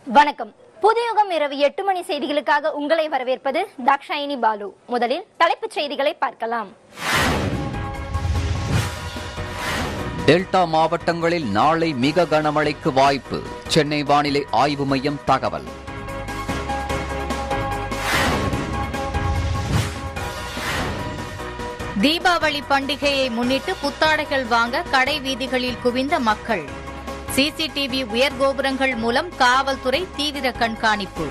வணக்கம் புதுயுகம் இரவு எட்டு மணி செய்திகளுக்காக உங்களை வரவேற்பது தாக்ஷாயினி பாலு முதலில் தலைப்புச் செய்திகளை பார்க்கலாம் டெல்டா மாவட்டங்களில் நாளை மிக கனமழைக்கு வாய்ப்பு சென்னை வானிலை ஆய்வு மையம் தகவல் தீபாவளி பண்டிகையை முன்னிட்டு புத்தாடைகள் வாங்க கடை வீதிகளில் குவிந்த மக்கள் சிசிடிவி உயர் கோபுரங்கள் மூலம் காவல்துறை தீவிர கண்காணிப்பு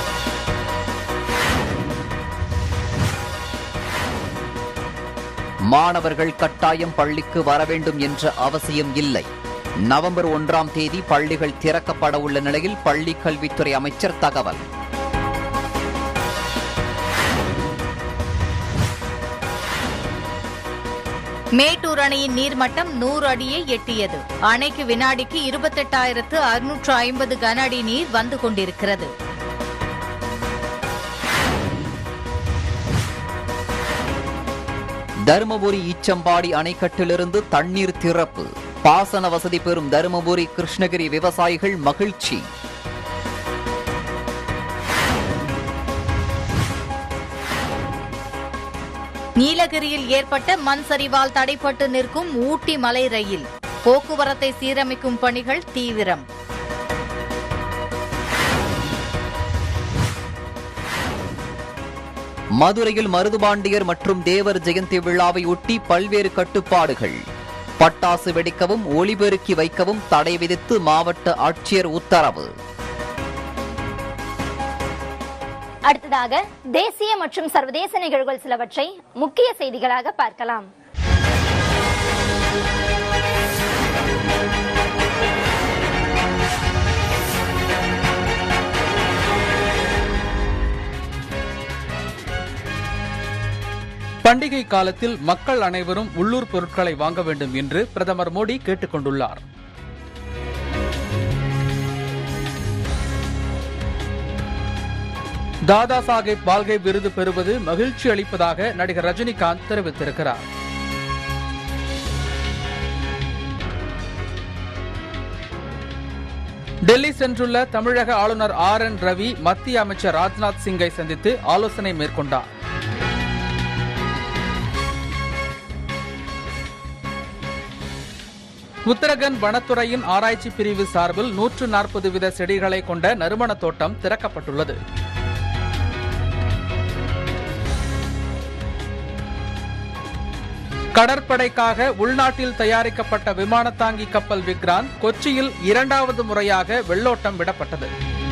மாணவர்கள் கட்டாயம் பள்ளிக்கு வர வேண்டும் என்ற அவசியம் இல்லை நவம்பர் ஒன்றாம் தேதி பள்ளிகள் திறக்கப்பட உள்ள நிலையில் பள்ளி கல்வித்துறை அமைச்சர் தகவல் மேட்டூர் அணையின் நீர்மட்டம் நூறு அடியை எட்டியது அணைக்கு வினாடிக்கு இருபத்தெட்டாயிரத்து அறுநூற்று ஐம்பது கன அடி நீர் வந்து கொண்டிருக்கிறது தருமபுரி ஈச்சம்பாடி அணைக்கட்டிலிருந்து தண்ணீர் திறப்பு பாசன வசதி பெறும் தருமபுரி கிருஷ்ணகிரி விவசாயிகள் மகிழ்ச்சி நீலகிரியில் ஏற்பட்ட மண் சரிவால் தடைப்பட்டு நிற்கும் ஊட்டி மலை ரயில் போக்குவரத்தை சீரமைக்கும் பணிகள் தீவிரம் மதுரையில் மருதுபாண்டியர் மற்றும் தேவர் ஜெயந்தி விழாவை ஒட்டி பல்வேறு கட்டுப்பாடுகள் பட்டாசு வெடிக்கவும் ஒளிபெருக்கி வைக்கவும் தடை விதித்து மாவட்ட ஆட்சியர் உத்தரவு அடுத்ததாக தேசிய மற்றும் சர்வதேச நிகழ்வுகள் சிலவற்றை முக்கிய செய்திகளாக பார்க்கலாம் பண்டிகை காலத்தில் மக்கள் அனைவரும் உள்ளூர் பொருட்களை வாங்க வேண்டும் என்று பிரதமர் மோடி கேட்டுக் கொண்டுள்ளார் தாதா சாஹேப் பால்கே விருது பெறுவது மகிழ்ச்சி அளிப்பதாக நடிகர் ரஜினிகாந்த் தெரிவித்திருக்கிறார் டெல்லி சென்றுள்ள தமிழக ஆளுநர் ஆர் என் ரவி மத்திய அமைச்சர் ராஜ்நாத் சிங்கை சந்தித்து ஆலோசனை மேற்கொண்டார் உத்தரகண்ட் வனத்துறையின் ஆராய்ச்சி பிரிவு சார்பில் நூற்று நாற்பது வித செடிகளை கொண்ட நறுமண தோட்டம் திறக்கப்பட்டுள்ளது கடற்படைக்காக உள்நாட்டில் தயாரிக்கப்பட்ட விமானத்தாங்கி கப்பல் விக்ராந்த் கொச்சியில் இரண்டாவது முறையாக வெள்ளோட்டம் விடப்பட்டது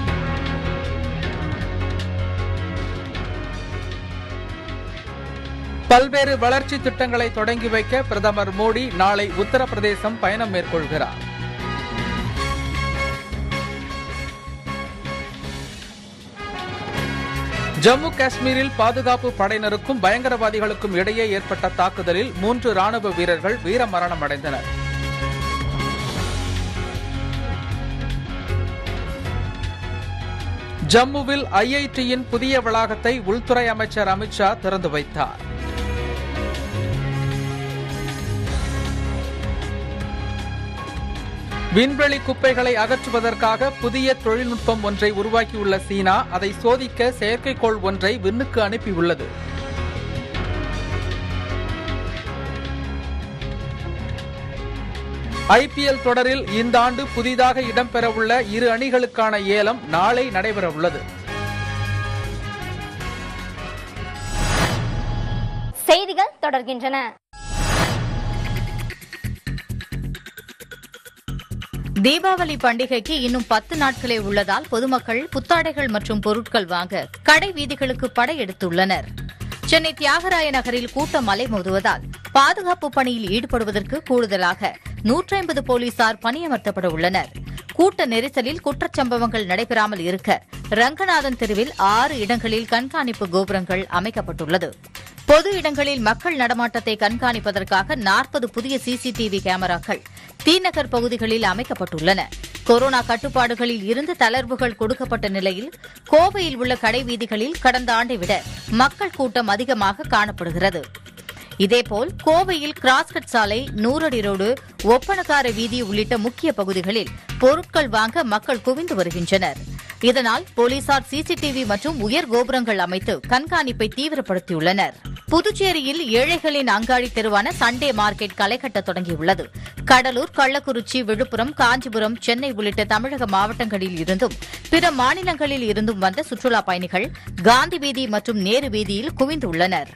பல்வேறு வளர்ச்சி திட்டங்களை தொடங்கி வைக்க பிரதமர் மோடி நாளை உத்தரப்பிரதேசம் பயணம் மேற்கொள்கிறார் ஜம்மு காஷ்மீரில் பாதுகாப்பு படையினருக்கும் பயங்கரவாதிகளுக்கும் இடையே ஏற்பட்ட தாக்குதலில் மூன்று ராணுவ வீரர்கள் வீரமரணம் அடைந்தனர் ஜம்முவில் ஐஐடியின் புதிய வளாகத்தை உள்துறை அமைச்சர் அமித்ஷா திறந்து வைத்தார் விண்வெளி குப்பைகளை அகற்றுவதற்காக புதிய தொழில்நுட்பம் ஒன்றை உருவாக்கியுள்ள சீனா அதை சோதிக்க செயற்கைக்கோள் ஒன்றை விண்ணுக்கு அனுப்பியுள்ளது ஐபிஎல் தொடரில் இந்த ஆண்டு புதிதாக இடம்பெறவுள்ள இரு அணிகளுக்கான ஏலம் நாளை நடைபெறவுள்ளது செய்திகள் தொடர்கின்றன தீபாவளி பண்டிகைக்கு இன்னும் பத்து நாட்களே உள்ளதால் பொதுமக்கள் புத்தாடைகள் மற்றும் பொருட்கள் வாங்க கடை வீதிகளுக்கு படையெடுத்துள்ளனர் சென்னை தியாகராய நகரில் கூட்டம் அலைமோதுவதால் பாதுகாப்பு பணியில் ஈடுபடுவதற்கு கூடுதலாக நூற்றி ஐம்பது போலீசார் பணியமர்த்தப்பட உள்ளனர் கூட்ட நெரிசலில் குற்றச்சம்பவங்கள் நடைபெறாமல் இருக்க ரங்கநாதன் தெருவில் ஆறு இடங்களில் கண்காணிப்பு கோபுரங்கள் அமைக்கப்பட்டுள்ளது பொது இடங்களில் மக்கள் நடமாட்டத்தை கண்காணிப்பதற்காக நாற்பது புதிய சிசிடிவி கேமராக்கள் தீநகர் பகுதிகளில் அமைக்கப்பட்டுள்ளன கொரோனா கட்டுப்பாடுகளில் இருந்து தளர்வுகள் கொடுக்கப்பட்ட நிலையில் கோவையில் உள்ள கடை வீதிகளில் கடந்த ஆண்டை விட மக்கள் கூட்டம் அதிகமாக காணப்படுகிறது இதேபோல் கோவையில் கிராஸ்கட் சாலை நூறடி ரோடு ஒப்பனக்கார வீதி உள்ளிட்ட முக்கிய பகுதிகளில் பொருட்கள் வாங்க மக்கள் குவிந்து வருகின்றனர் இதனால் போலீசார் சிசிடிவி மற்றும் உயர் கோபுரங்கள் அமைத்து கண்காணிப்பை தீவிரப்படுத்தியுள்ளனர் புதுச்சேரியில் ஏழைகளின் அங்காடி தெருவான சண்டே மார்க்கெட் களை கட்ட தொடங்கியுள்ளது கடலூர் கள்ளக்குறிச்சி விழுப்புரம் காஞ்சிபுரம் சென்னை உள்ளிட்ட தமிழக மாவட்டங்களில் இருந்தும் பிற மாநிலங்களில் இருந்தும் வந்த சுற்றுலா பயணிகள் காந்தி வீதி மற்றும் நேரு வீதியில் குவிந்துள்ளனர்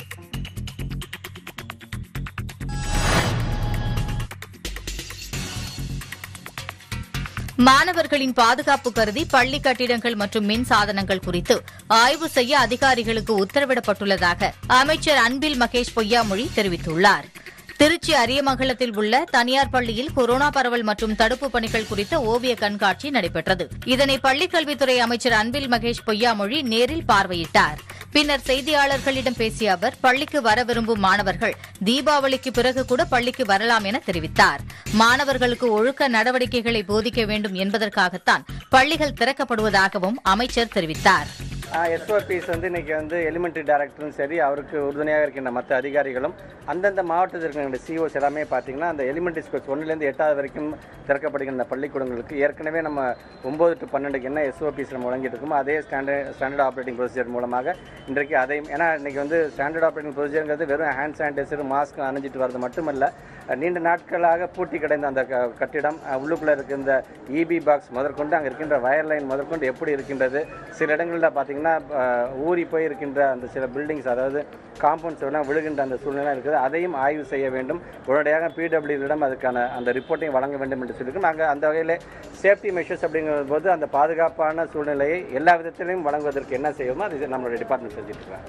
மாணவர்களின் பாதுகாப்பு கருதி பள்ளி கட்டிடங்கள் மற்றும் மின் சாதனங்கள் குறித்து ஆய்வு செய்ய அதிகாரிகளுக்கு உத்தரவிடப்பட்டுள்ளதாக அமைச்சர் அன்பில் மகேஷ் பொய்யாமொழி தெரிவித்துள்ளார் திருச்சி அரியமங்கலத்தில் உள்ள தனியார் பள்ளியில் கொரோனா பரவல் மற்றும் தடுப்பு பணிகள் குறித்த ஓவிய கண்காட்சி நடைபெற்றது இதனை பள்ளிக்கல்வித்துறை அமைச்சர் அன்பில் மகேஷ் பொய்யாமொழி நேரில் பார்வையிட்டார் பின்னர் செய்தியாளர்களிடம் பேசிய அவர் பள்ளிக்கு வர விரும்பும் மாணவர்கள் தீபாவளிக்கு பிறகு கூட பள்ளிக்கு வரலாம் என தெரிவித்தார் மாணவர்களுக்கு ஒழுக்க நடவடிக்கைகளை போதிக்க வேண்டும் என்பதற்காகத்தான் பள்ளிகள் திறக்கப்படுவதாகவும் அமைச்சர் தெரிவித்தார் எஸ்ஓபிஸ் வந்து இன்னைக்கு வந்து எலிமெண்ட்ரி டைரக்டரும் சரி அவருக்கு உறுதுணையாக இருக்கின்ற மற்ற அதிகாரிகளும் அந்தந்த மாவட்டத்தில் இருக்கிற சிஓஸ் எல்லாமே பார்த்தீங்கன்னா அந்த எலிமெண்ட்ரி ஸ்கூல்ஸ் ஒன்றுலேருந்து எட்டாவது வரைக்கும் திறக்கப்படுகின்ற பள்ளிக்கூடங்களுக்கு ஏற்கனவே நம்ம ஒம்பது டு பன்னெண்டுக்கு என்ன எஸ்ஓபிஸ் நம்ம வழங்கிட்டு இருக்கோமோ அதே ஸ்டாண்டர்ட் ஸ்டாண்டர்ட் ஆப்ரேட்டிங் ப்ரொசீஜர் மூலமாக இன்றைக்கு அதையும் ஏன்னா இன்னைக்கு வந்து ஸ்டாண்டர்ட் ஆப்ரேட்டிங் ப்ரொசீஜருங்கிறது வெறும் ஹேண்ட் சானிடைசர் மாஸ்க் அணிஞ்சிட்டு வரது மட்டுமல்ல நீண்ட நாட்களாக பூட்டி கிடந்த அந்த க- கட்டிடம் அஹ், உள்ளுக்குள்ள இருக்கின்ற இபி பாக்ஸ் முதற்கொண்டு அங்கே இருக்கின்ற வயர் லைன் முதற்கொண்டு எப்படி இருக்கின்றது சில இடங்களில் பார்த்தீங்கன்னா அஹ், ஊறி போய் இருக்கின்ற அந்த சில பில்டிங்ஸ் அதாவது காம்பவுண்ட்ஸ் எல்லாம் விழுகின்ற அந்த சூழ்நிலை இருக்குது அதையும் ஆய்வு செய்ய வேண்டும் உடனடியாக பிடபிள்யூடிடம் அதுக்கான அந்த ரிப்போர்ட்டையும் வழங்க வேண்டும் என்று சொல்லியிருக்கோம் நாங்கள் அந்த வகையில் சேஃப்டி மெஷர்ஸ் அப்படிங்கிற போது அந்த பாதுகாப்பான சூழ்நிலையை எல்லா விதத்திலையும் வழங்குவதற்கு என்ன செய்வோமோ அது நம்மளுடைய டிபார்ட்மெண்ட் செஞ்சுட்டு இருக்காங்க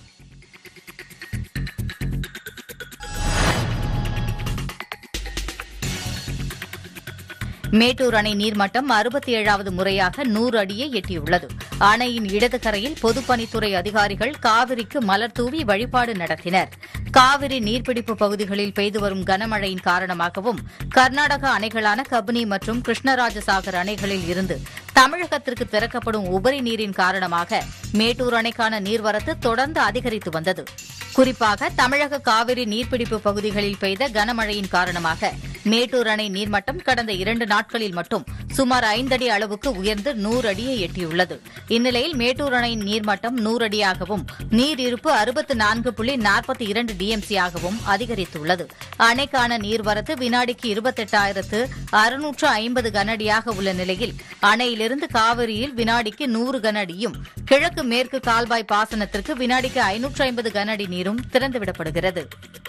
மேட்டூர் அணை நீர்மட்டம் அறுபத்தி ஏழாவது முறையாக நூறு அடியை எட்டியுள்ளது அணையின் இடது கரையில் பொதுப்பணித்துறை அதிகாரிகள் காவிரிக்கு மலர் தூவி வழிபாடு நடத்தினர் காவிரி நீர்பிடிப்பு பகுதிகளில் பெய்து வரும் கனமழையின் காரணமாகவும் கர்நாடக அணைகளான கபினி மற்றும் கிருஷ்ணராஜசாகர் அணைகளில் இருந்து தமிழகத்திற்கு திறக்கப்படும் உபரி நீரின் காரணமாக மேட்டூர் அணைக்கான நீர்வரத்து தொடர்ந்து அதிகரித்து வந்தது குறிப்பாக தமிழக காவிரி நீர்பிடிப்பு பகுதிகளில் பெய்த கனமழையின் காரணமாக மேட்டூர் அணை நீர்மட்டம் கடந்த இரண்டு நாட்களில் மட்டும் சுமார் ஐந்தடி அளவுக்கு உயர்ந்து நூறு அடியை எட்டியுள்ளது இந்நிலையில் மேட்டூர் அணையின் நீர்மட்டம் நூறு அடியாகவும் நீர் இருப்பு அறுபத்து நான்கு புள்ளி நாற்பத்தி இரண்டு டிஎம்சியாகவும் அதிகரித்துள்ளது அணைக்கான நீர்வரத்து வினாடிக்கு இருபத்தெட்டாயிரத்து அறுநூற்று ஐம்பது கனஅடியாக உள்ள நிலையில் அணையிலிருந்து காவிரியில் வினாடிக்கு நூறு கனஅடியும் கிழக்கு மேற்கு கால்வாய் பாசனத்திற்கு வினாடிக்கு ஐநூற்று ஐம்பது கனஅடி நீரும் திறந்துவிடப்படுகிறது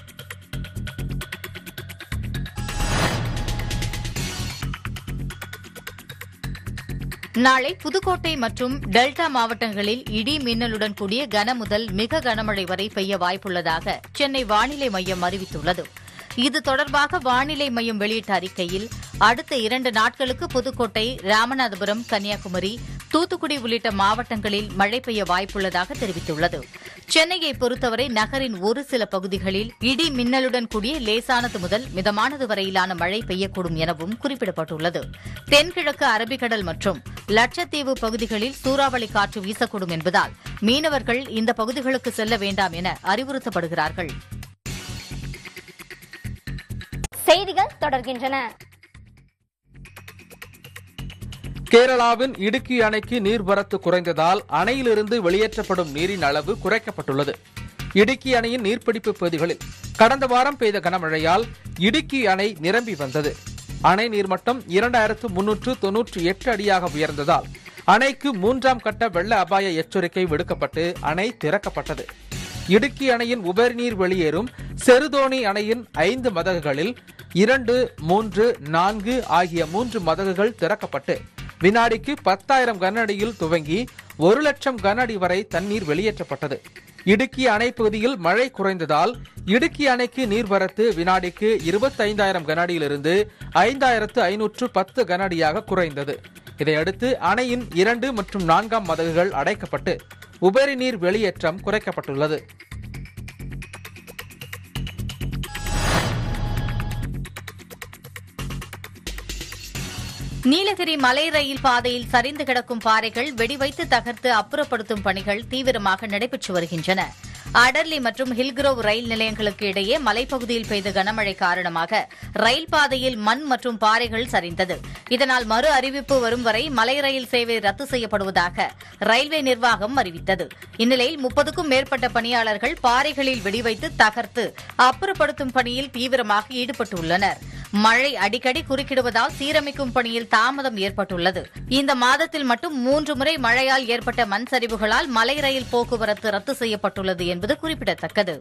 நாளை புதுக்கோட்டை மற்றும் டெல்டா மாவட்டங்களில் இடி மின்னலுடன் கூடிய கன முதல் மிக கனமழை வரை பெய்ய வாய்ப்புள்ளதாக சென்னை வானிலை மையம் அறிவித்துள்ளது இது தொடர்பாக வானிலை மையம் வெளியிட்ட அறிக்கையில் அடுத்த இரண்டு நாட்களுக்கு புதுக்கோட்டை ராமநாதபுரம் கன்னியாகுமரி தூத்துக்குடி உள்ளிட்ட மாவட்டங்களில் மழை பெய்ய வாய்ப்புள்ளதாக தெரிவித்துள்ளது சென்னையை பொறுத்தவரை நகரின் ஒரு சில பகுதிகளில் இடி மின்னலுடன் கூடிய லேசானது முதல் மிதமானது வரையிலான மழை பெய்யக்கூடும் எனவும் குறிப்பிடப்பட்டுள்ளது தென்கிழக்கு அரபிக்கடல் மற்றும் லட்சத்தீவு பகுதிகளில் சூறாவளி காற்று வீசக்கூடும் என்பதால் மீனவர்கள் இந்த பகுதிகளுக்கு செல்ல வேண்டாம் என அறிவுறுத்தப்படுகிறார்கள் செய்திகள் தொடர்கின்றன கேரளாவின் இடுக்கி அணைக்கு நீர்வரத்து குறைந்ததால் அணையிலிருந்து வெளியேற்றப்படும் நீரின் அளவு குறைக்கப்பட்டுள்ளது இடுக்கி அணையின் நீர்பிடிப்பு பகுதிகளில் கடந்த வாரம் பெய்த கனமழையால் இடுக்கி அணை நிரம்பி வந்தது அணை நீர்மட்டம் இரண்டாயிரத்து முன்னூற்று தொன்னூற்றி எட்டு அடியாக உயர்ந்ததால் அணைக்கு மூன்றாம் கட்ட வெள்ள அபாய எச்சரிக்கை விடுக்கப்பட்டு அணை திறக்கப்பட்டது இடுக்கி அணையின் உபரிநீர் வெளியேறும் செருதோணி அணையின் ஐந்து மதகுகளில் இரண்டு மூன்று நான்கு ஆகிய மூன்று மதகுகள் திறக்கப்பட்டு வினாடிக்கு பத்தாயிரம் கன அடியில் துவங்கி ஒரு லட்சம் கன அடி வரை தண்ணீர் வெளியேற்றப்பட்டது இடுக்கி அணை பகுதியில் மழை குறைந்ததால் இடுக்கி அணைக்கு நீர்வரத்து வினாடிக்கு இருபத்தைந்தாயிரம் கன அடியிலிருந்து ஐந்தாயிரத்து ஐநூற்று பத்து கன அடியாக குறைந்தது இதையடுத்து அணையின் இரண்டு மற்றும் நான்காம் மதகுகள் அடைக்கப்பட்டு உபரி நீர் வெளியேற்றம் குறைக்கப்பட்டுள்ளது நீலகிரி மலை ரயில் பாதையில் சரிந்து கிடக்கும் பாறைகள் வெடிவைத்து தகர்த்து அப்புறப்படுத்தும் பணிகள் தீவிரமாக நடைபெற்று வருகின்றன அடர்லி மற்றும் ஹில்க்ரோவ் ரயில் நிலையங்களுக்கு இடையே மலைப்பகுதியில் பெய்த கனமழை காரணமாக ரயில் பாதையில் மண் மற்றும் பாறைகள் சரிந்தது இதனால் மறு அறிவிப்பு வரும் வரை மலை ரயில் சேவை ரத்து செய்யப்படுவதாக ரயில்வே நிர்வாகம் அறிவித்தது இந்நிலையில் முப்பதுக்கும் மேற்பட்ட பணியாளர்கள் பாறைகளில் வெடிவைத்து தகர்த்து அப்புறப்படுத்தும் பணியில் தீவிரமாக ஈடுபட்டுள்ளனர் மழை அடிக்கடி குறுக்கிடுவதால் சீரமைக்கும் பணியில் தாமதம் ஏற்பட்டுள்ளது இந்த மாதத்தில் மட்டும் மூன்று முறை மழையால் ஏற்பட்ட மண் சரிவுகளால் மலை ரயில் போக்குவரத்து ரத்து செய்யப்பட்டுள்ளது என்பது குறிப்பிடத்தக்கது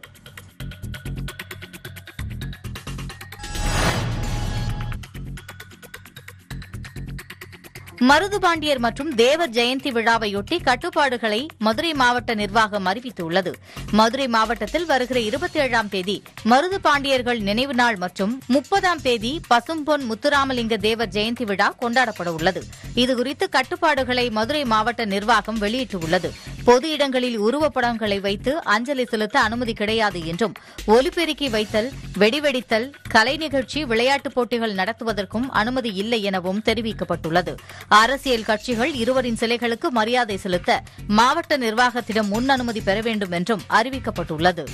மருதுபாண்டியர் மற்றும் தேவர் ஜெயந்தி விழாவையொட்டி கட்டுப்பாடுகளை மதுரை மாவட்ட நிர்வாகம் அறிவித்துள்ளது மதுரை மாவட்டத்தில் வருகிற இருபத்தி ஏழாம் தேதி மருது பாண்டியர்கள் நினைவு நாள் மற்றும் முப்பதாம் தேதி பசும்பொன் முத்துராமலிங்க தேவர் ஜெயந்தி விழா கொண்டாடப்பட உள்ளது இதுகுறித்து கட்டுப்பாடுகளை மதுரை மாவட்ட நிர்வாகம் வெளியிட்டுள்ளது பொது இடங்களில் உருவப்படங்களை வைத்து அஞ்சலி செலுத்த அனுமதி கிடையாது என்றும் ஒலிபெருக்கி வைத்தல் வெடிவெடித்தல் கலை நிகழ்ச்சி விளையாட்டுப் போட்டிகள் நடத்துவதற்கும் அனுமதி இல்லை எனவும் தெரிவிக்கப்பட்டுள்ளது அரசியல் கட்சிகள் இருவரின் சிலைகளுக்கு மரியாதை செலுத்த மாவட்ட நிர்வாகத்திடம் முன் அனுமதி பெற வேண்டும் என்றும் அறிவிக்கப்பட்டுள்ளது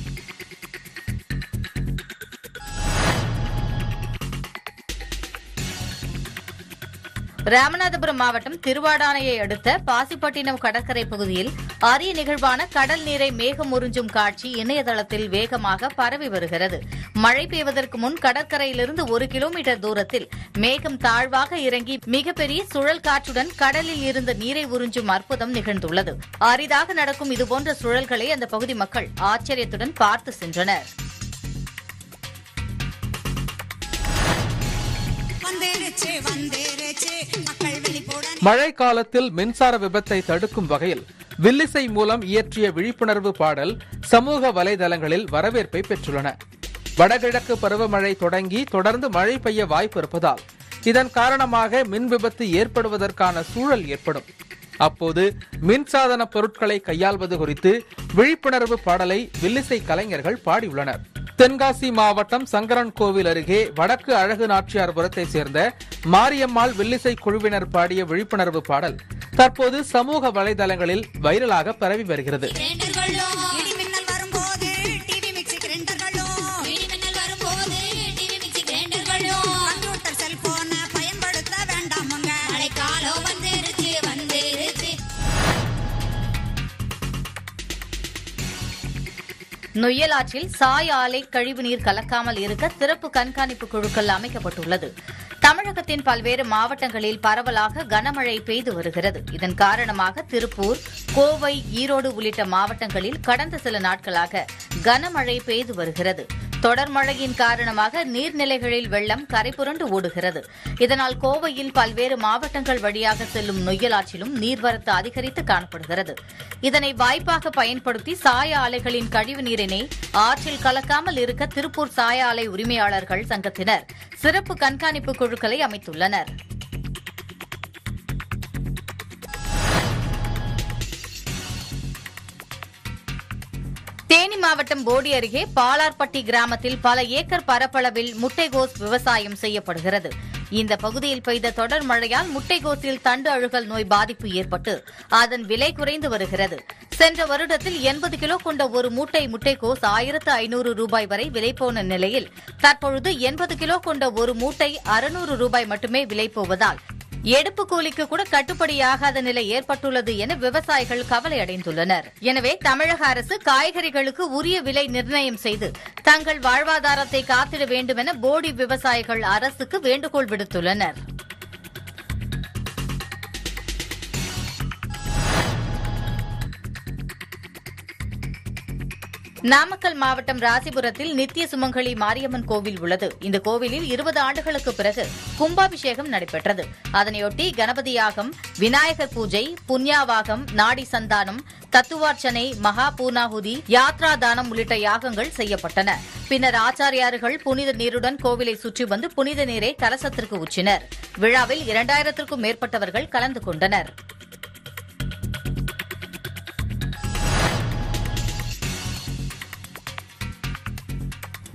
ராமநாதபுரம் மாவட்டம் திருவாடானையை அடுத்த பாசிப்பட்டினம் கடற்கரை பகுதியில் அரிய நிகழ்வான கடல் நீரை மேகம் உறிஞ்சும் காட்சி இணையதளத்தில் வேகமாக பரவி வருகிறது மழை பெய்வதற்கு முன் கடற்கரையிலிருந்து ஒரு கிலோமீட்டர் தூரத்தில் மேகம் தாழ்வாக இறங்கி மிகப்பெரிய சுழல் காற்றுடன் கடலில் இருந்த நீரை உறிஞ்சும் அற்புதம் நிகழ்ந்துள்ளது அரிதாக நடக்கும் இதுபோன்ற சுழல்களை அந்த பகுதி மக்கள் ஆச்சரியத்துடன் பார்த்து சென்றனர் வந்தேருச்சு வந்தேருச்சு மக்கள் வெளிப்போட மழை காலத்தில் மின்சார விபத்தை தடுக்கும் வகையில் வில்லிசை மூலம் இயற்றிய விழிப்புணர்வு பாடல் சமூக வலைதளங்களில் வரவேற்பை பெற்றுள்ளன வடகிழக்கு பருவமழை தொடங்கி தொடர்ந்து மழை பெய்ய வாய்ப்பு இருப்பதால் இதன் காரணமாக மின் விபத்து ஏற்படுவதற்கான சூழல் ஏற்படும் அப்போது மின்சாதன பொருட்களை கையாள்வது குறித்து விழிப்புணர்வு பாடலை வில்லிசை கலைஞர்கள் பாடியுள்ளனர் தென்காசி மாவட்டம் சங்கரன் கோவில் அருகே வடக்கு அழகு நாச்சியார்புரத்தை சேர்ந்த மாரியம்மாள் வில்லிசை குழுவினர் பாடிய விழிப்புணர்வு பாடல் தற்போது சமூக வலைதளங்களில் வைரலாக பரவி வருகிறது கிரைண்டர்களும் இடி மின்னல் வரும்போது டிவி மிக்ஸி கிரைண்டர்களும் இடி மின்னல் வரும்போது டிவி மிக்ஸி கிரைண்டர்களும் கம்ப்யூட்டர் செல்போனை பயன்படுத்த வேண்டாமுங்க மழைக்காலம் வந்துருச்சு வந்துருச்சு நொய்யலாற்றில் சாய ஆலை கழிவுநீர் கலக்காமல் இருக்க சிறப்பு கண்காணிப்பு குழுக்கள் அமைக்கப்பட்டுள்ளது தமிழகத்தின் பல்வேறு மாவட்டங்களில் பரவலாக கனமழை பெய்து வருகிறது இதன் காரணமாக திருப்பூர் கோவை ஈரோடு உள்ளிட்ட மாவட்டங்களில் கடந்த சில நாட்களாக கனமழை பெய்து வருகிறது தொடர் மழையின் காரணமாக நீர்நிலைகளில் வெள்ளம் கரைபுரண்டு ஓடுகிறது இதனால் கோவையில் பல்வேறு மாவட்டங்கள் வழியாக செல்லும் நொய்யலாற்றிலும் நீர்வரத்து அதிகரித்து காணப்படுகிறது இதனை வாய்ப்பாக பயன்படுத்தி சாய ஆலைகளின் கழிவு நீரினை ஆற்றில் கலக்காமல் இருக்க திருப்பூர் சாய ஆலை உரிமையாளர்கள் சங்கத்தினர் சிறப்பு கண்காணிப்பு குழுக்களை அமைத்துள்ளனர் தேனி மாவட்டம் போடி அருகே பாலார்பட்டி கிராமத்தில் பல ஏக்கர் பரப்பளவில் முட்டைகோஸ் விவசாயம் செய்யப்படுகிறது இந்த பகுதியில் பெய்த தொடர் மழையால் முட்டைகோஸில் தண்டு அழுகல் நோய் பாதிப்பு ஏற்பட்டு அதன் விலை குறைந்து வருகிறது சென்ற வருடத்தில் எண்பது கிலோ கொண்ட ஒரு மூட்டை முட்டைகோஸ் ஆயிரத்து ஐநூறு ரூபாய் வரை விலை போன நிலையில் தற்பொழுது எண்பது கிலோ கொண்ட ஒரு மூட்டை அறுநூறு ரூபாய் மட்டுமே விலை போவதால் எடுப்பு கூலிக்கு கூட கட்டுப்படியாகாத நிலை ஏற்பட்டுள்ளது என விவசாயிகள் கவலை அடைந்துள்ளனர் எனவே தமிழக அரசு காய்கறிகளுக்கு உரிய விலை நிர்ணயம் செய்து தங்கள் வாழ்வாதாரத்தை காத்திட வேண்டும் என போடி விவசாயிகள் அரசுக்கு வேண்டுகோள் விடுத்துள்ளனர் நாமக்கல் மாவட்டம் ராசிபுரத்தில் நித்திய சுமங்கலி மாரியம்மன் கோவில் உள்ளது இந்த கோவிலில் இருபது ஆண்டுகளுக்கு பிறகு கும்பாபிஷேகம் நடைபெற்றது அதனையொட்டி கணபதி யாகம் விநாயகர் பூஜை புண்ணியாவாகம் நாடி சந்தானம் தத்துவார்ச்சனை மகா பூர்ணாகுதி யாத்ரா தானம் உள்ளிட்ட யாகங்கள் செய்யப்பட்டன பின்னர் ஆச்சாரியார்கள் புனித நீருடன் கோவிலை சுற்றி வந்து புனித நீரை கலசத்திற்கு ஊற்றினர் விழாவில் இரண்டாயிரத்திற்கும் மேற்பட்டவர்கள் கலந்து கொண்டனர்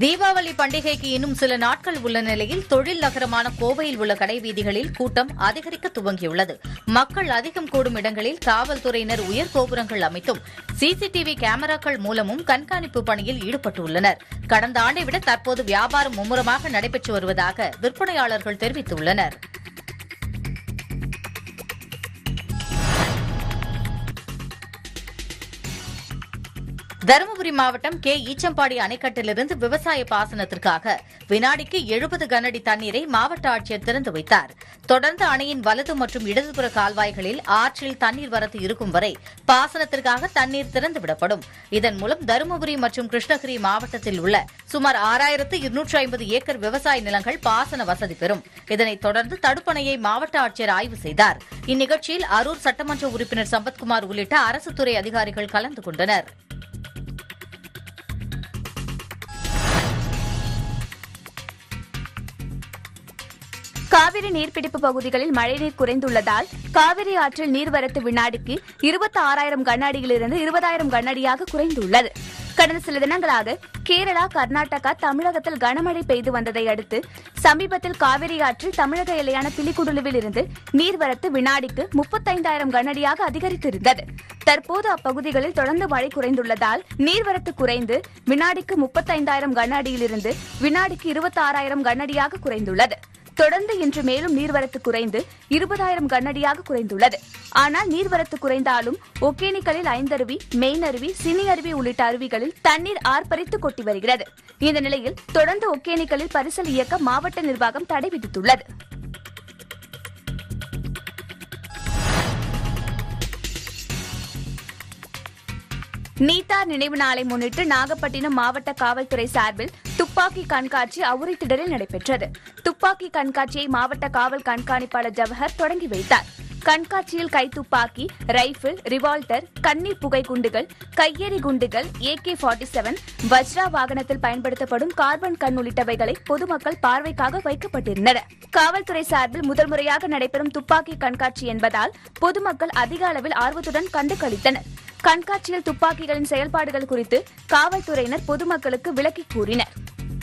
தீபாவளி பண்டிகைக்கு இன்னும் சில நாட்கள் உள்ள நிலையில் தொழில் நகரமான கோவையில் உள்ள கடை வீதிகளில் கூட்டம் அதிகரிக்க துவங்கியுள்ளது மக்கள் அதிகம் கூடும் இடங்களில் காவல்துறையினர் உயர் கோபுரங்கள் அமைத்தும் சிசிடிவி கேமராக்கள் மூலமும் கண்காணிப்பு பணியில் ஈடுபட்டுள்ளனர் கடந்த ஆண்டை விட தற்போது வியாபாரம் மும்முரமாக நடைபெற்று வருவதாக விற்பனையாளர்கள் தெரிவித்துள்ளனர் தருமபுரி மாவட்டம் கே ஈச்சம்பாடி அணைக்கட்டிலிருந்து விவசாய பாசனத்திற்காக வினாடிக்கு எழுபது கனஅடி தண்ணீரை மாவட்ட ஆட்சியர் திறந்து வைத்தார் தொடர்ந்து அணையின் வலது மற்றும் இடதுபுற கால்வாய்களில் ஆற்றில் தண்ணீர் வரத்து இருக்கும் வரை பாசனத்திற்காக தண்ணீர் திறந்துவிடப்படும் இதன் மூலம் தருமபுரி மற்றும் கிருஷ்ணகிரி மாவட்டத்தில் உள்ள சுமார் ஆறாயிரத்து இருநூற்று ஐம்பது ஏக்கர் விவசாய நிலங்கள் பாசன வசதி பெறும் இதனைத் தொடர்ந்து தடுப்பணையை மாவட்ட ஆட்சியர் ஆய்வு செய்தார் இந்நிகழ்ச்சியில் அரூர் சட்டமன்ற உறுப்பினர் சம்பத்குமார் உள்ளிட்ட அரசுத் துறை அதிகாரிகள் கலந்து கொண்டனர் காவிரி நீர்பிடிப்பு பகுதிகளில் மழைநீர் குறைந்துள்ளதால் காவிரி ஆற்றில் நீர்வரத்து வினாடிக்கு இருபத்தி ஆறாயிரம் கண்ணாடியிலிருந்து இருபதாயிரம் கண்ணாடியாக குறைந்துள்ளது கடந்த சில தினங்களாக கேரளா கர்நாடகா தமிழகத்தில் கனமழை பெய்து வந்ததை அடுத்து சமீபத்தில் காவிரி ஆற்றில் தமிழக எல்லையான பிலிகுடுலுவில் இருந்து நீர்வரத்து வினாடிக்கு முப்பத்தைந்தாயிரம் கனஅடியாக அதிகரித்திருந்தது தற்போது அப்பகுதிகளில் தொடர்ந்து மழை குறைந்துள்ளதால் நீர்வரத்து குறைந்து வினாடிக்கு முப்பத்தைந்தாயிரம் கனஅடியிலிருந்து வினாடிக்கு இருபத்தாறாயிரம் கனஅடியாக குறைந்துள்ளது தொடர்ந்து இன்று மேலும் நீர்வரத்து குறைந்து இருபதாயிரம் கனஅடியாக குறைந்துள்ளது ஆனால் நீர்வரத்து குறைந்தாலும் ஒகேனிக்கலில் ஐந்தருவி மெயின் அருவி சினி அருவி உள்ளிட்ட அருவிகளில் தண்ணீர் ஆர்ப்பரித்து கொட்டி வருகிறது இந்த நிலையில் தொடர்ந்து ஒகேனிக்கலில் பரிசல் இயக்க மாவட்ட நிர்வாகம் தடை விதித்துள்ளது நீத்தார் நினைவு நாளை முன்னிட்டு நாகப்பட்டினம் மாவட்ட காவல்துறை சார்பில் துப்பாக்கி கண்காட்சி அவுரித்திடலில் நடைபெற்றது துப்பாக்கி கண்காட்சியை மாவட்ட காவல் கண்காணிப்பாளர் ஜவஹர் தொடங்கி வைத்தார் கண்காட்சியில் கைத்துப்பாக்கி ரைபிள் ரிவால்டர் கண்ணீர் புகை குண்டுகள் கையெறி குண்டுகள் ஏகே ஃபார்ட்டி செவன் வஜ்ரா வாகனத்தில் பயன்படுத்தப்படும் கார்பன் கண் உள்ளிட்டவைகளை பொதுமக்கள் பார்வைக்காக வைக்கப்பட்டிருந்தன காவல்துறை சார்பில் முதல் முறையாக நடைபெறும் துப்பாக்கி கண்காட்சி என்பதால் பொதுமக்கள் அதிக அளவில் ஆர்வத்துடன் கண்டு களித்தனர் கண்காட்சியில் துப்பாக்கிகளின் செயல்பாடுகள் குறித்து காவல்துறையினர் பொதுமக்களுக்கு விளக்கி கூறினர்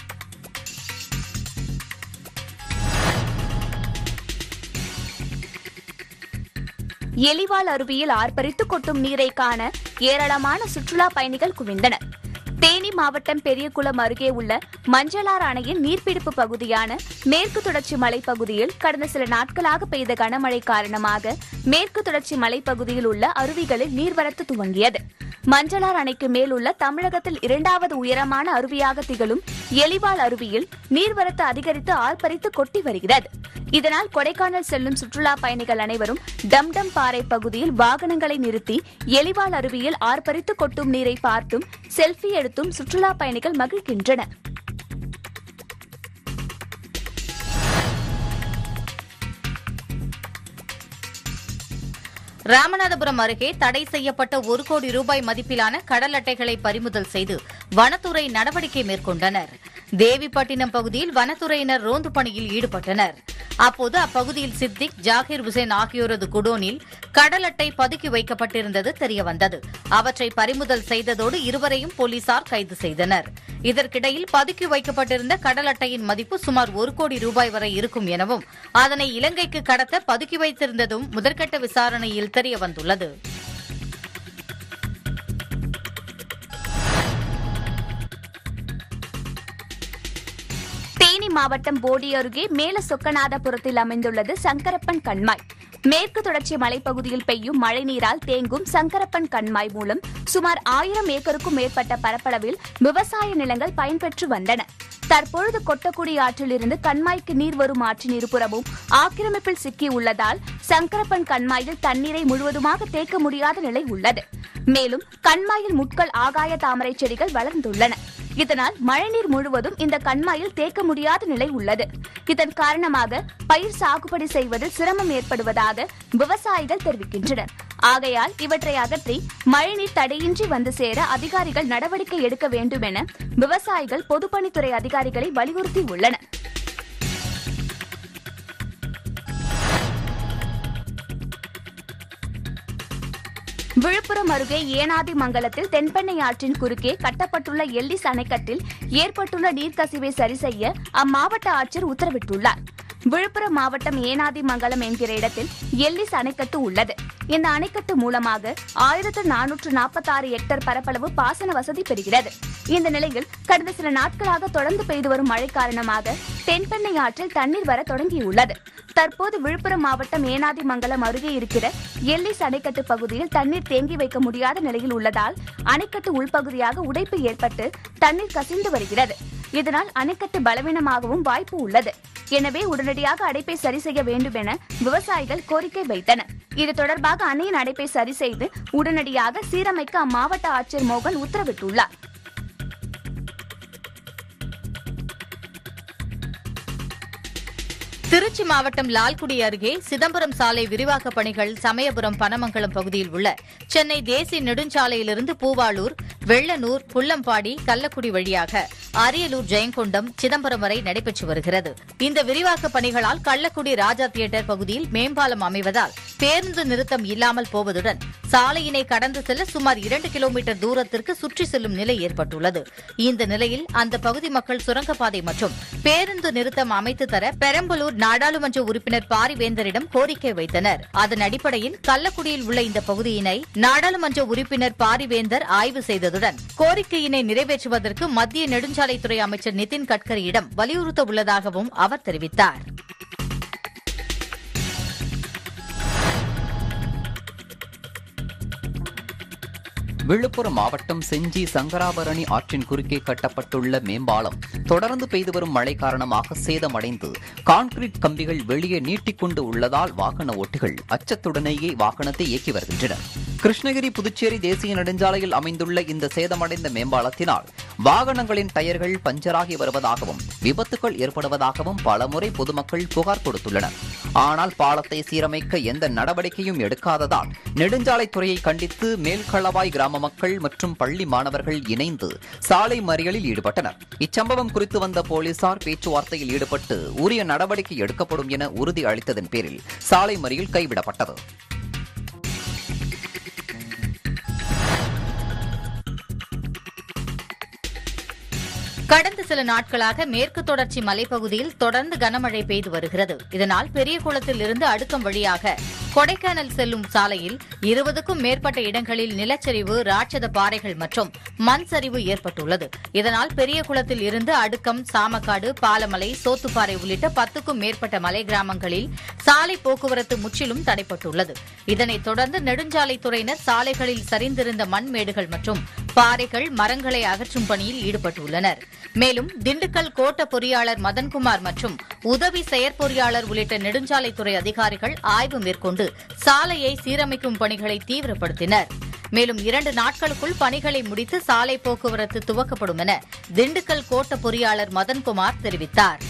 எலிவால் அருவியில் ஆர்ப்பரித்து கொட்டும் நீரை காண ஏராளமான சுற்றுலா பயணிகள் குவிந்தனர் தேனி மாவட்டம் பெரியகுளம் அருகே உள்ள மஞ்சளார் அணையின் நீர்பிடிப்பு பகுதியான மேற்கு தொடர்ச்சி மலைப்பகுதியில் கடந்த சில நாட்களாக பெய்த கனமழை காரணமாக மேற்கு தொடர்ச்சி மலைப்பகுதியில் உள்ள அருவிகளில் நீர்வரத்து துவங்கியது மஞ்சளார் அணைக்கு மேல் உள்ள தமிழகத்தில் இரண்டாவது உயரமான அருவியாக திகழும் எலிவால் அருவியில் நீர்வரத்து அதிகரித்து ஆர்ப்பரித்து கொட்டி வருகிறது இதனால் கொடைக்கானல் செல்லும் சுற்றுலா பயணிகள் அனைவரும் டம்டம் பாறை பகுதியில் வாகனங்களை நிறுத்தி எலிவால் அருவியில் ஆர்ப்பரித்து கொட்டும் நீரை பார்த்தும் செல்ஃபி எடுத்தும் சுற்றுலா பயணிகள் மகிழ்கின்றனர் ராமநாதபுரம் அருகே தடை செய்யப்பட்ட ஒரு கோடி ரூபாய் மதிப்பிலான கடல் அட்டைகளை பறிமுதல் செய்து வனத்துறை நடவடிக்கை மேற்கொண்டனர் தேவிப்பட்டினம் பகுதியில் வனத்துறையினர் ரோந்து பணியில் ஈடுபட்டனர் அப்போது அப்பகுதியில் சித்திக் ஜாகிர் ஹுசேன் ஆகியோரது குடோனில் கடல் அட்டை பதுக்கி வைக்கப்பட்டிருந்தது தெரியவந்தது அவற்றை பறிமுதல் செய்ததோடு இருவரையும் போலீசார் கைது செய்தனர் இதற்கிடையில் பதுக்கி வைக்கப்பட்டிருந்த கடல் அட்டையின் மதிப்பு சுமார் ஒரு கோடி ரூபாய் வரை இருக்கும் எனவும் அதனை இலங்கைக்கு கடத்த பதுக்கி வைத்திருந்ததும் முதற்கட்ட விசாரணையில் தெரியவந்துள்ளது தேனி மாவட்டம் போடி அருகே மேல சொக்கநாதபுரத்தில் அமைந்துள்ளது சங்கரப்பன் கண்மாய் மேற்கு தொடர்ச்சி மலைப்பகுதியில் பெய்யும் மழைநீரால் தேங்கும் சங்கரப்பன் கண்மாய் மூலம் சுமார் ஆயிரம் ஏக்கருக்கும் மேற்பட்ட பரப்பளவில் விவசாய நிலங்கள் பயன்பெற்று வந்தன தற்பொழுது கொட்டக்குடி ஆற்றிலிருந்து கண்மாய்க்கு நீர் வரும் ஆற்றின் இருபுறமும் ஆக்கிரமிப்பில் சிக்கி உள்ளதால் சங்கரப்பன் கண்மாயில் தண்ணீரை முழுவதுமாக தேக்க முடியாத நிலை உள்ளது மேலும் கண்மாயில் முட்கள் ஆகாய தாமரை செடிகள் வளர்ந்துள்ளன இதனால் மழைநீர் முழுவதும் இந்த கண்மாயில் தேக்க முடியாத நிலை உள்ளது இதன் காரணமாக பயிர் சாகுபடி செய்வதில் சிரமம் ஏற்படுவதாக விவசாயிகள் தெரிவிக்கின்றனர் ஆகையால் இவற்றை அகற்றி மழைநீர் தடையின்றி வந்து சேர அதிகாரிகள் நடவடிக்கை எடுக்க வேண்டும் என விவசாயிகள் பொதுப்பணித்துறை அதிகாரிகளை வலியுறுத்தி உள்ளனர் விழுப்புரம் அருகே ஏனாதி மங்கலத்தில் தென்பெண்ணை ஆற்றின் குறுக்கே கட்டப்பட்டுள்ள எல்லிஸ் அணைக்கட்டில் ஏற்பட்டுள்ள நீர்க்கசிவை சரி செய்ய அம்மாவட்ட ஆட்சியர் உத்தரவிட்டுள்ளார் விழுப்புரம் மாவட்டம் ஏனாதி மங்கலம் என்கிற இடத்தில் எல்லிஸ் அணைக்கட்டு உள்ளது இந்த அணைக்கட்டு மூலமாக ஆயிரத்து நானூற்று நாற்பத்தாறு ஹெக்டேர் பரப்பளவு பாசன வசதி பெறுகிறது இந்த நிலையில் கடந்த சில நாட்களாக தொடர்ந்து பெய்து வரும் மழை காரணமாக தென்பெண்ணை ஆற்றில் தண்ணீர் வர தொடங்கியுள்ளது தற்போது விழுப்புரம் மாவட்டம் ஏனாதி மங்கலம் அருகே இருக்கிற எல்லிஸ் அணைக்கட்டு பகுதியில் தண்ணீர் தேங்கி வைக்க முடியாத நிலையில் உள்ளதால் அணைக்கட்டு உள்பகுதியாக உடைப்பு ஏற்பட்டு தண்ணீர் கசிந்து வருகிறது இதனால் அணைக்கட்டு பலவீனமாகவும் வாய்ப்பு உள்ளது எனவே உடனடியாக அடைப்பை சரி செய்ய வேண்டும் என விவசாயிகள் கோரிக்கை வைத்தனர் இது தொடர்பாக அணையின் அடைப்பை சரி செய்து உடனடியாக சீரமைக்க அம்மாவட்ட ஆட்சியர் மோகன் உத்தரவிட்டுள்ளார் திருச்சி மாவட்டம் லால்குடி அருகே சிதம்பரம் சாலை விரிவாக்கப் பணிகள் சமயபுரம் பனமங்கலம் பகுதியில் உள்ள சென்னை தேசிய நெடுஞ்சாலையிலிருந்து பூவாளூர் வெள்ளனூர் புள்ளம்பாடி கள்ளக்குடி வழியாக அரியலூர் ஜெயங்கொண்டம் சிதம்பரம் வரை நடைபெற்று வருகிறது இந்த விரிவாக்கப் பணிகளால் கள்ளக்குடி ராஜா தியேட்டர் பகுதியில் மேம்பாலம் அமைவதால் பேருந்து நிறுத்தம் இல்லாமல் போவதுடன் சாலையினை கடந்து செல்ல சுமார் இரண்டு கிலோமீட்டர் தூரத்திற்கு சுற்றி செல்லும் நிலை ஏற்பட்டுள்ளது இந்த நிலையில் அந்த பகுதி மக்கள் சுரங்கப்பாதை மற்றும் பேருந்து நிறுத்தம் அமைத்து தர பெரம்பலூர் நாடாளுமன்ற உறுப்பினர் பாரிவேந்தரிடம் கோரிக்கை வைத்தனர் அதன் அடிப்படையில் கள்ளக்குடியில் உள்ள இந்த பகுதியினை நாடாளுமன்ற உறுப்பினர் பாரிவேந்தர் ஆய்வு செய்ததுடன் கோரிக்கையினை நிறைவேற்றுவதற்கு மத்திய நெடுஞ்சாலைத்துறை அமைச்சர் நிதின் கட்கரியிடம் வலியுறுத்த உள்ளதாகவும் அவர் தெரிவித்தார் விழுப்புரம் மாவட்டம் செஞ்சி சங்கராபரணி ஆற்றின் குறுக்கே கட்டப்பட்டுள்ள மேம்பாலம் தொடர்ந்து பெய்து வரும் மழை காரணமாக சேதமடைந்து கான்கிரீட் கம்பிகள் வெளியே நீட்டிக்கொண்டு உள்ளதால் வாகன ஓட்டிகள் அச்சத்துடனேயே வாகனத்தை இயக்கி வருகின்றனர் கிருஷ்ணகிரி புதுச்சேரி தேசிய நெடுஞ்சாலையில் அமைந்துள்ள இந்த சேதமடைந்த மேம்பாலத்தினால் வாகனங்களின் டயர்கள் பஞ்சராகி வருவதாகவும் விபத்துகள் ஏற்படுவதாகவும் பலமுறை பொதுமக்கள் புகார் கொடுத்துள்ளனர் ஆனால் பாலத்தை சீரமைக்க எந்த நடவடிக்கையும் எடுக்காததால் நெடுஞ்சாலைத்துறையை கண்டித்து மேல்களவாய் கிராம மக்கள் மற்றும் பள்ளி மாணவர்கள் இணைந்து சாலை மறியலில் ஈடுபட்டனர் இச்சம்பவம் குறித்து வந்த போலீசார் பேச்சுவார்த்தையில் ஈடுபட்டு உரிய நடவடிக்கை எடுக்கப்படும் என உறுதி அளித்ததன் பேரில் சாலை மறியல் கைவிடப்பட்டது கடந்த சில நாட்களாக மேற்கு தொடர்ச்சி மலைப்பகுதியில் தொடர்ந்து கனமழை பெய்து வருகிறது இதனால் பெரியகுளத்தில் இருந்து அடுக்கம் வழியாக கொடைக்கானல் செல்லும் சாலையில் இருபதுக்கும் மேற்பட்ட இடங்களில் நிலச்சரிவு ராட்சத பாறைகள் மற்றும் மண் சரிவு ஏற்பட்டுள்ளது இதனால் பெரியகுளத்தில் இருந்து அடுக்கம் சாமக்காடு பாலமலை சோத்துப்பாறை உள்ளிட்ட பத்துக்கும் மேற்பட்ட மலை கிராமங்களில் சாலை போக்குவரத்து முற்றிலும் தடைப்பட்டுள்ளது இதனைத் தொடர்ந்து நெடுஞ்சாலைத்துறையினர் சாலைகளில் சரிந்திருந்த மண் மேடுகள் மற்றும் பாறைகள் மரங்களை அகற்றும் பணியில் ஈடுபட்டுள்ளனர் மேலும் திண்டுக்கல் கோட்ட பொறியாளர் மதன்குமார் மற்றும் உதவி செயற்பொறியாளர் உள்ளிட்ட நெடுஞ்சாலைத்துறை அதிகாரிகள் ஆய்வு மேற்கொண்டு சாலையை சீரமைக்கும் பணிகளை தீவிரப்படுத்தினர் மேலும் இரண்டு நாட்களுக்குள் பணிகளை முடித்து சாலை போக்குவரத்து துவக்கப்படும் என திண்டுக்கல் கோட்ட பொறியாளர் மதன்குமார் தெரிவித்தார்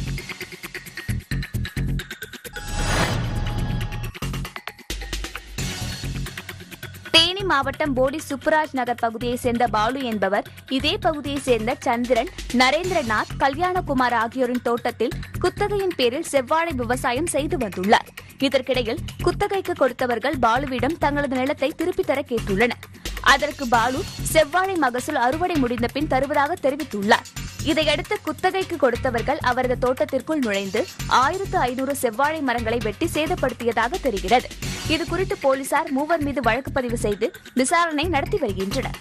தேனி மாவட்டம் போடி சுப்புராஜ் நகர் பகுதியைச் சேர்ந்த பாலு என்பவர் இதே பகுதியைச் சேர்ந்த சந்திரன் நரேந்திரநாத் கல்யாணகுமார் ஆகியோரின் தோட்டத்தில் குத்தகையின் பேரில் செவ்வாழை விவசாயம் செய்து வந்துள்ளார் இதற்கிடையில் குத்தகைக்கு கொடுத்தவர்கள் பாலுவிடம் தங்களது நிலத்தை திருப்பித் தர கேட்டுள்ளனர் அதற்கு பாலு செவ்வாழை மகசூல் அறுவடை முடிந்த பின் தருவதாக தெரிவித்துள்ளார் இதையடுத்து குத்தகைக்கு கொடுத்தவர்கள் அவரது தோட்டத்திற்குள் நுழைந்து ஆயிரத்து ஐநூறு செவ்வாழை மரங்களை வெட்டி சேதப்படுத்தியதாக தெரிகிறது இதுகுறித்து போலீசார் மூவர் மீது வழக்கு பதிவு செய்து விசாரணை நடத்தி வருகின்றனர்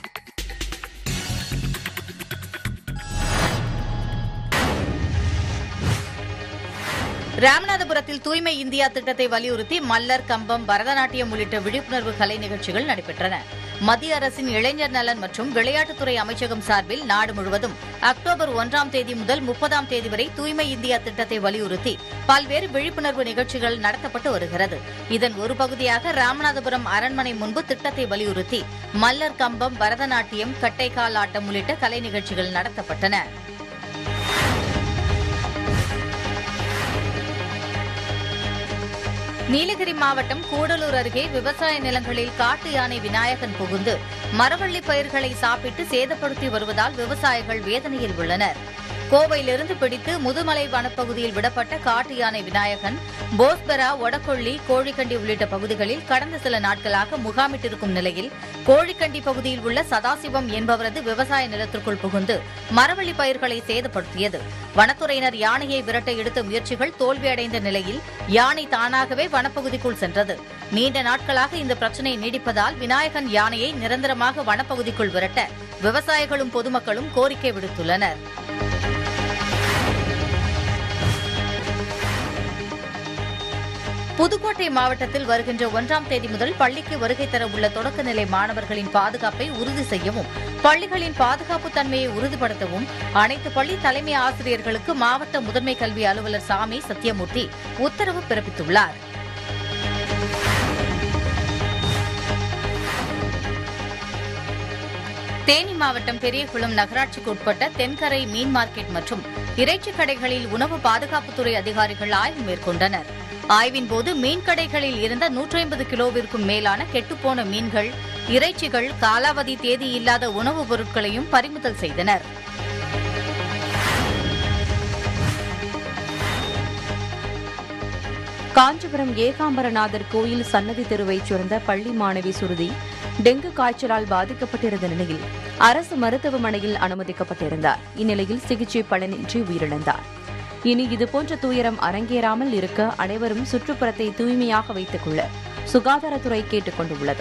ராமநாதபுரத்தில் தூய்மை இந்தியா திட்டத்தை வலியுறுத்தி மல்லர் கம்பம் பரதநாட்டியம் உள்ளிட்ட விழிப்புணர்வு கலை நிகழ்ச்சிகள் நடைபெற்றன மத்திய அரசின் இளைஞர் நலன் மற்றும் விளையாட்டுத்துறை அமைச்சகம் சார்பில் நாடு முழுவதும் அக்டோபர் ஒன்றாம் தேதி முதல் முப்பதாம் தேதி வரை தூய்மை இந்தியா திட்டத்தை வலியுறுத்தி பல்வேறு விழிப்புணர்வு நிகழ்ச்சிகள் நடத்தப்பட்டு வருகிறது இதன் ஒரு பகுதியாக ராமநாதபுரம் அரண்மனை முன்பு திட்டத்தை வலியுறுத்தி மல்லர் கம்பம் பரதநாட்டியம் கட்டைக்கால் ஆட்டம் உள்ளிட்ட கலை நிகழ்ச்சிகள் நடத்தப்பட்டன நீலகிரி மாவட்டம் கூடலூர் அருகே விவசாய நிலங்களில் காட்டு யானை விநாயகன் புகுந்து மரவள்ளி பயிர்களை சாப்பிட்டு சேதப்படுத்தி வருவதால் விவசாயிகள் வேதனையில் உள்ளனர் கோவையிலிருந்து பிடித்து முதுமலை வனப்பகுதியில் விடப்பட்ட காட்டு யானை விநாயகன் போஸ்பெரா ஒடக்கொள்ளி கோழிக்கண்டி உள்ளிட்ட பகுதிகளில் கடந்த சில நாட்களாக முகாமிட்டிருக்கும் நிலையில் கோழிக்கண்டி பகுதியில் உள்ள சதாசிவம் என்பவரது விவசாய நிலத்திற்குள் புகுந்து மரவள்ளி பயிர்களை சேதப்படுத்தியது வனத்துறையினர் யானையை விரட்ட எடுத்த முயற்சிகள் தோல்வியடைந்த நிலையில் யானை தானாகவே வனப்பகுதிக்குள் சென்றது நீண்ட நாட்களாக இந்த பிரச்சினை நீடிப்பதால் விநாயகன் யானையை நிரந்தரமாக வனப்பகுதிக்குள் விரட்ட விவசாயிகளும் பொதுமக்களும் கோரிக்கை விடுத்துள்ளனர் புதுக்கோட்டை மாவட்டத்தில் வருகின்ற ஒன்றாம் தேதி முதல் பள்ளிக்கு வருகை தர உள்ள தொடக்கநிலை மாணவர்களின் பாதுகாப்பை உறுதி செய்யவும் பள்ளிகளின் பாதுகாப்பு தன்மையை உறுதிப்படுத்தவும் அனைத்து பள்ளி தலைமை ஆசிரியர்களுக்கு மாவட்ட முதன்மை கல்வி அலுவலர் சாமி சத்யமூர்த்தி உத்தரவு பிறப்பித்துள்ளார் தேனி மாவட்டம் பெரியகுளம் நகராட்சிக்கு உட்பட்ட தென்கரை மீன் மார்க்கெட் மற்றும் இறைச்சி கடைகளில் உணவு பாதுகாப்புத்துறை அதிகாரிகள் ஆய்வு மேற்கொண்டனர் ஆய்வின் போது மீன் கடைகளில் இருந்த 150 கிலோவிற்கும் மேலான கெட்டுப்போன மீன்கள் இறைச்சிகள் காலாவதி தேதி இல்லாத உணவுப் பொருட்களையும் பறிமுதல் செய்தனர் காஞ்சிபுரம் ஏகாம்பரநாதர் கோயில் சன்னதி தெருவைச் சேர்ந்த பள்ளி மாணவி சுருதி டெங்கு காய்ச்சலால் பாதிக்கப்பட்டிருந்த நிலையில் அரசு மருத்துவமனையில் அனுமதிக்கப்பட்டிருந்தார் இந்நிலையில் சிகிச்சை பலனின்றி உயிரிழந்தார் இனி இதுபோன்ற துயரம் அரங்கேறாமல் இருக்க அனைவரும் சுற்றுப்புறத்தை தூய்மையாக வைத்துக் கொள்ள சுகாதாரத்துறை கேட்டுக் கொண்டுள்ளது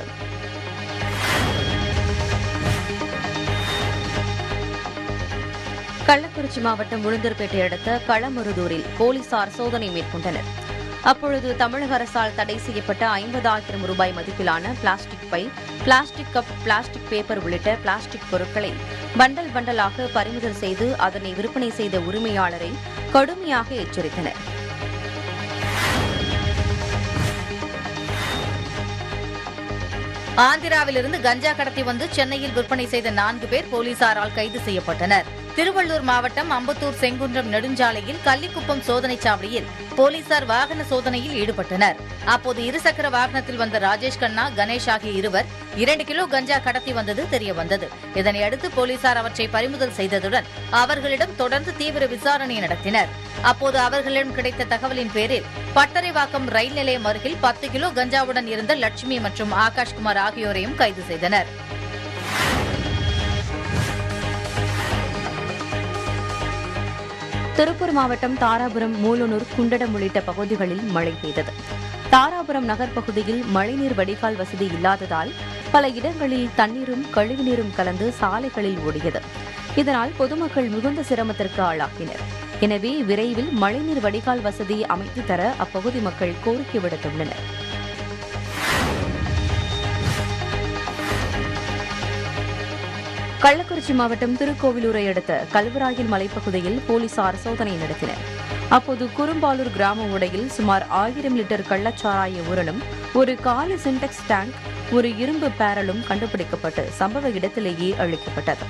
கள்ளக்குறிச்சி மாவட்டம் உளுந்தூர்பேட்டை அடுத்த களமருதூரில் போலீசார் சோதனை மேற்கொண்டனர் அப்பொழுது தமிழக அரசால் தடை செய்யப்பட்ட ஐம்பதாயிரம் ரூபாய் மதிப்பிலான பிளாஸ்டிக் பை பிளாஸ்டிக் கப் பிளாஸ்டிக் பேப்பர் உள்ளிட்ட பிளாஸ்டிக் பொருட்களை பண்டல் பண்டலாக பறிமுதல் செய்து அதனை விற்பனை செய்த உரிமையாளரை கடுமையாக எச்சரித்தனர் ஆந்திராவிலிருந்து கஞ்சா கடத்தி வந்து சென்னையில் விற்பனை செய்த நான்கு பேர் போலீசாரால் கைது செய்யப்பட்டனர் திருவள்ளூர் மாவட்டம் அம்பத்தூர் செங்குன்றம் நெடுஞ்சாலையில் கள்ளிக்குப்பம் சோதனைச் சாவடியில் போலீசார் வாகன சோதனையில் ஈடுபட்டனர் அப்போது இருசக்கர வாகனத்தில் வந்த ராஜேஷ் கண்ணா கணேஷ் ஆகிய இருவர் இரண்டு கிலோ கஞ்சா கடத்தி வந்தது தெரியவந்தது இதனையடுத்து போலீசார் அவற்றை பறிமுதல் செய்ததுடன் அவர்களிடம் தொடர்ந்து தீவிர விசாரணை நடத்தினர் அப்போது அவர்களிடம் கிடைத்த தகவலின் பேரில் பட்டறைவாக்கம் ரயில் நிலையம் அருகில் பத்து கிலோ கஞ்சாவுடன் இருந்த லட்சுமி மற்றும் ஆகாஷ்குமார் ஆகியோரையும் கைது செய்தனர் திருப்பூர் மாவட்டம் தாராபுரம் மூலனூர் குண்டடம் உள்ளிட்ட பகுதிகளில் மழை பெய்தது தாராபுரம் நகர் பகுதியில் மழைநீர் வடிகால் வசதி இல்லாததால் பல இடங்களில் தண்ணீரும் கழிவுநீரும் கலந்து சாலைகளில் ஓடியது இதனால் பொதுமக்கள் மிகுந்த சிரமத்திற்கு ஆளாகினர் எனவே விரைவில் மழைநீர் வடிகால் வசதி அமைத்து தர அப்பகுதி மக்கள் கோரிக்கை விடுத்துள்ளனர் கள்ளக்குறிச்சி மாவட்டம் திருக்கோவிலூரை அடுத்த கல்வராயல் மலைப்பகுதியில் போலீசார் சோதனை நடத்தினர் அப்போது குறும்பாலூர் கிராம உடையில் சுமார் ஆயிரம் லிட்டர் கள்ளச்சாராய உரலும் ஒரு காலி சின்டெக்ஸ் டேங்க் ஒரு இரும்பு பேரலும் கண்டுபிடிக்கப்பட்டு சம்பவ இடத்திலேயே அழிக்கப்பட்டது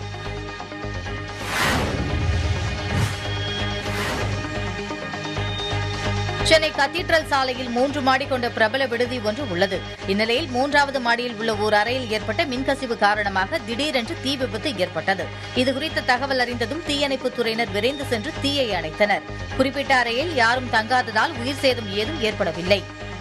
சென்னை கத்தீட்ரல் சாலையில் மூன்று மாடி கொண்ட பிரபல விடுதி ஒன்று உள்ளது இந்நிலையில் மூன்றாவது மாடியில் உள்ள ஓர் அறையில் ஏற்பட்ட மின்கசிவு காரணமாக திடீரென்று தீ விபத்து ஏற்பட்டது இதுகுறித்த தகவல் அறிந்ததும் தீயணைப்புத் துறையினர் விரைந்து சென்று தீயை அணைத்தனர் குறிப்பிட்ட அறையில் யாரும் தங்காததால் உயிர் சேதம் ஏதும் ஏற்படவில்லை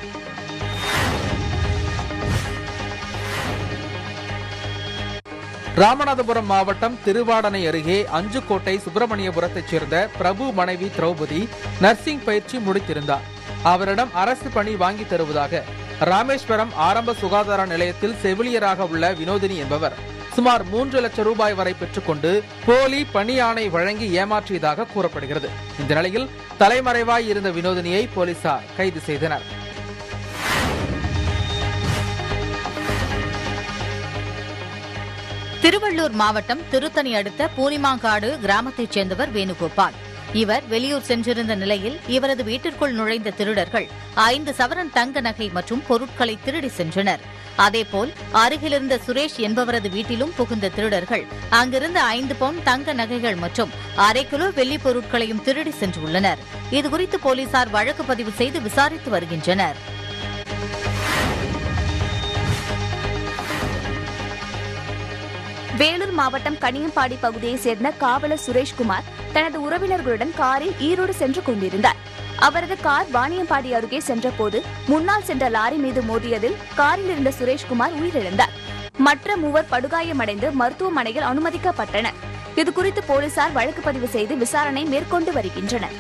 ராமநாதபுரம் மாவட்டம் திருவாடனை அருகே அஞ்சுக்கோட்டை சுப்பிரமணியபுரத்தைச் சேர்ந்த பிரபு மனைவி திரௌபதி நர்சிங் பயிற்சி முடித்திருந்தார் அவரிடம் அரசு பணி வாங்கி தருவதாக ராமேஸ்வரம் ஆரம்ப சுகாதார நிலையத்தில் செவிலியராக உள்ள வினோதினி என்பவர் சுமார் மூன்று லட்சம் ரூபாய் வரை பெற்றுக்கொண்டு போலி பணி ஆணை வழங்கி ஏமாற்றியதாக கூறப்படுகிறது இந்த நிலையில் தலைமறைவாய் இருந்த வினோதினியை போலீசார் கைது செய்தனர் திருவள்ளூர் மாவட்டம் திருத்தணி அடுத்த பூனிமாங்காடு கிராமத்தைச் சேர்ந்தவர் வேணுகோபால் இவர் வெளியூர் சென்றிருந்த நிலையில் இவரது வீட்டிற்குள் நுழைந்த திருடர்கள் ஐந்து சவரன் தங்க நகை மற்றும் பொருட்களை திருடி சென்றனர் அதேபோல் அருகிலிருந்த சுரேஷ் என்பவரது வீட்டிலும் புகுந்த திருடர்கள் அங்கிருந்த ஐந்து பவுன் தங்க நகைகள் மற்றும் அரை கிலோ வெள்ளிப் பொருட்களையும் திருடி சென்றுள்ளனர் இதுகுறித்து போலீசார் வழக்கு பதிவு செய்து விசாரித்து வருகின்றனர் வேலூர் மாவட்டம் கனியம்பாடி பகுதியைச் சேர்ந்த காவலர் சுரேஷ்குமார் தனது உறவினர்களுடன் காரில் ஈரோடு சென்று கொண்டிருந்தார் அவரது கார் வாணியம்பாடி அருகே சென்றபோது முன்னால் சென்ற லாரி மீது மோதியதில் காரில் இருந்த சுரேஷ்குமார் உயிரிழந்தார் மற்ற மூவர் படுகாயமடைந்து மருத்துவமனையில் அனுமதிக்கப்பட்டனர் இதுகுறித்து போலீசார் வழக்கு பதிவு செய்து விசாரணை மேற்கொண்டு வருகின்றனர்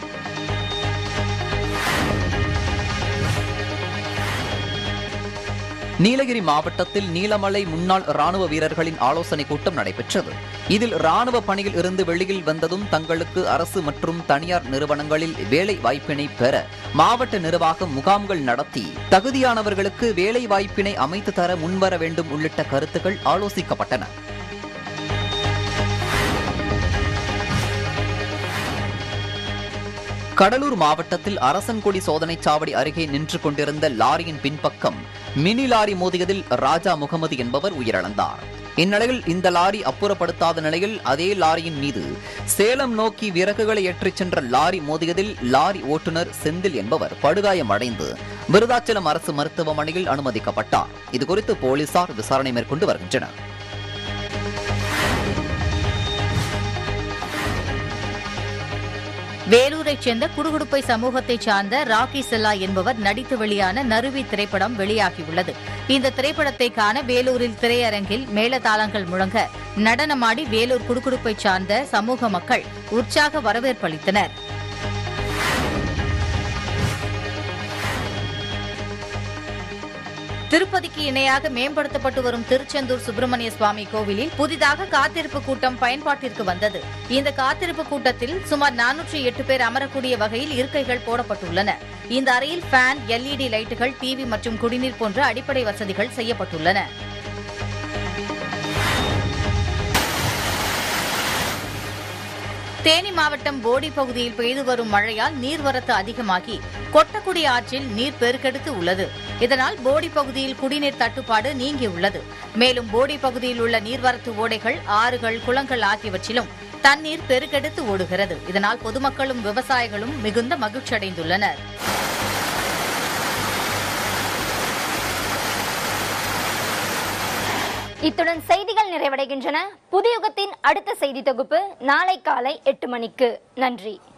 நீலகிரி மாவட்டத்தில் நீலமலை முன்னாள் ராணுவ வீரர்களின் ஆலோசனை கூட்டம் நடைபெற்றது இதில் ராணுவ பணியில் இருந்து வெளியில் வந்ததும் தங்களுக்கு அரசு மற்றும் தனியார் நிறுவனங்களில் வேலை வாய்ப்பினை பெற மாவட்ட நிர்வாகம் முகாம்கள் நடத்தி தகுதியானவர்களுக்கு வேலை வாய்ப்பினை அமைத்து தர முன்வர வேண்டும் உள்ளிட்ட கருத்துக்கள் ஆலோசிக்கப்பட்டன கடலூர் மாவட்டத்தில் அரசன்குடி சோதனைச் சாவடி அருகே நின்று கொண்டிருந்த லாரியின் பின்பக்கம் மினி லாரி மோதியதில் ராஜா முகமது என்பவர் உயிரிழந்தார் இந்நிலையில் இந்த லாரி அப்புறப்படுத்தாத நிலையில் அதே லாரியின் மீது சேலம் நோக்கி விறகுகளை ஏற்றிச் சென்ற லாரி மோதியதில் லாரி ஓட்டுநர் செந்தில் என்பவர் படுகாயமடைந்து விருதாச்சலம் அரசு மருத்துவமனையில் அனுமதிக்கப்பட்டார் இதுகுறித்து போலீசார் விசாரணை மேற்கொண்டு வருகின்றனர் வேலூரைச் சேர்ந்த குடுகுடுப்பை சமூகத்தைச் சார்ந்த ராக்கி செல்லா என்பவர் நடித்து வெளியான நறுவி திரைப்படம் வெளியாகியுள்ளது இந்த திரைப்படத்தை காண வேலூரில் திரையரங்கில் மேளதாளங்கள் முழங்க நடனமாடி வேலூர் குடுகுடுப்பை சார்ந்த சமூக மக்கள் உற்சாக வரவேற்பளித்தனர் திருப்பதிக்கு இணையாக மேம்படுத்தப்பட்டு வரும் திருச்செந்தூர் சுப்பிரமணிய சுவாமி கோவிலில் புதிதாக காத்திருப்பு கூட்டம் பயன்பாட்டிற்கு வந்தது இந்த காத்திருப்பு கூட்டத்தில் சுமார் நானூற்றி எட்டு பேர் அமரக்கூடிய வகையில் இருக்கைகள் போடப்பட்டுள்ளன இந்த அறையில் ஃபேன் எல்இடி லைட்டுகள் டிவி மற்றும் குடிநீர் போன்ற அடிப்படை வசதிகள் செய்யப்பட்டுள்ளன தேனி மாவட்டம் போடி பகுதியில் பெய்து வரும் மழையால் நீர்வரத்து அதிகமாகி கொட்டக்குடி ஆற்றில் நீர் பெருக்கெடுத்து உள்ளது இதனால் போடி பகுதியில் குடிநீர் தட்டுப்பாடு நீங்கியுள்ளது மேலும் போடி பகுதியில் உள்ள நீர்வரத்து ஓடைகள் ஆறுகள் குளங்கள் ஆகியவற்றிலும் தண்ணீர் பெருக்கெடுத்து ஓடுகிறது இதனால் பொதுமக்களும் விவசாயிகளும் மிகுந்த மகிழ்ச்சியடைந்துள்ளனர் இத்துடன் செய்திகள் நிறைவடைகின்றன புதியுகத்தின் அடுத்த செய்தி தொகுப்பு நாளை காலை எட்டு மணிக்கு நன்றி